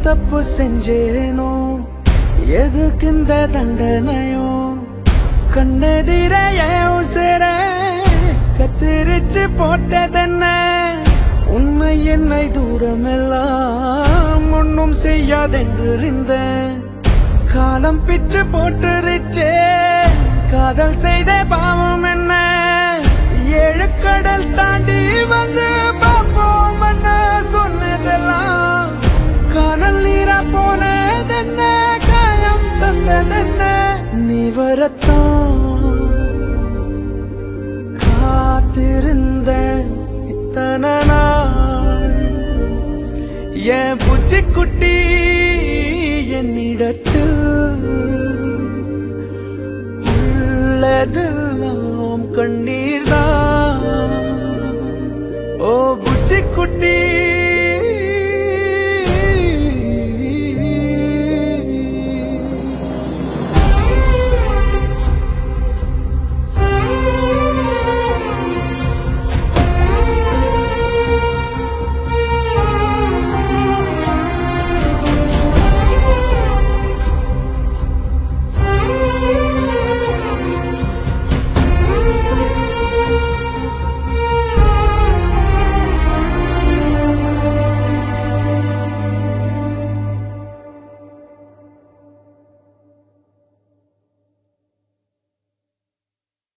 தப்பு செஞ்சேனோ எதுக்கு இந்த தண்டனையோ கண்ணெதிர என் உசிர கத்திரிச்சு போட்டதென்ன உண்மை என்னை தூரமெல்லாம் ஒன்றும் செய்யாதென்றிருந்த காலம் பிச்சு போட்டுருச்சே காதல் செய்த பாவம் என்ன ஏழு கடல் தாண்டி வந்து பார்ப்போம் என்ன சொன்னதெல்லாம் காணல் நீரா போனதென்ன காயம் தந்ததென்ன நீ வரத்தான் காத்திருந்த இத்தனை நாள் என் பூச்சிக்குட்டி என்னிடத்தில் உள்ளதெல்லாம் கண்ணீர்தான் ஓ பூச்சிக்குட்டி